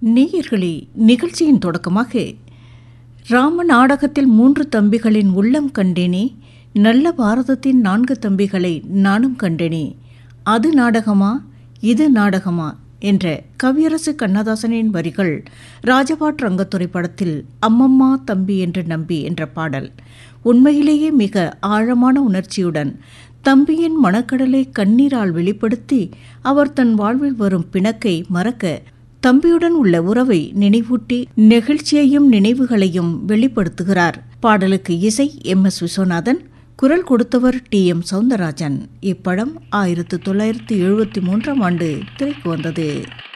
நேயர்களே நிகழ்ச்சியின் தொடக்கமாக ராம நாடகத்தில் மூன்று தம்பிகளின் உள்ளம் கண்டேனே நல்ல பாரதத்தின் நான்கு தம்பிகளை நானும் கண்டேனே அது நாடகமா இது நாடகமா என்ற கவியரசு கண்ணதாசனின் வரிகள் ராஜபாட் ரங்கத்துறை படத்தில் அம்மம்மா தம்பி என்று நம்பி என்ற பாடல் உண்மையிலேயே மிக ஆழமான உணர்ச்சியுடன் தம்பியின் மனக்கடலை கண்ணீரால் வெளிப்படுத்தி அவர் தன் வாழ்வில் வரும் பிணக்கை மறக்க தம்பியுடன் உள்ள உறவை நினைவூட்டி நெகிழ்ச்சியையும் நினைவுகளையும் வெளிப்படுத்துகிறார் பாடலுக்கு இசை எம் எஸ் விஸ்வநாதன் குரல் கொடுத்தவர் டி எம் சவுந்தரராஜன் இப்படம் ஆயிரத்து தொள்ளாயிரத்து எழுபத்தி மூன்றாம் ஆண்டு திரைக்கு வந்தது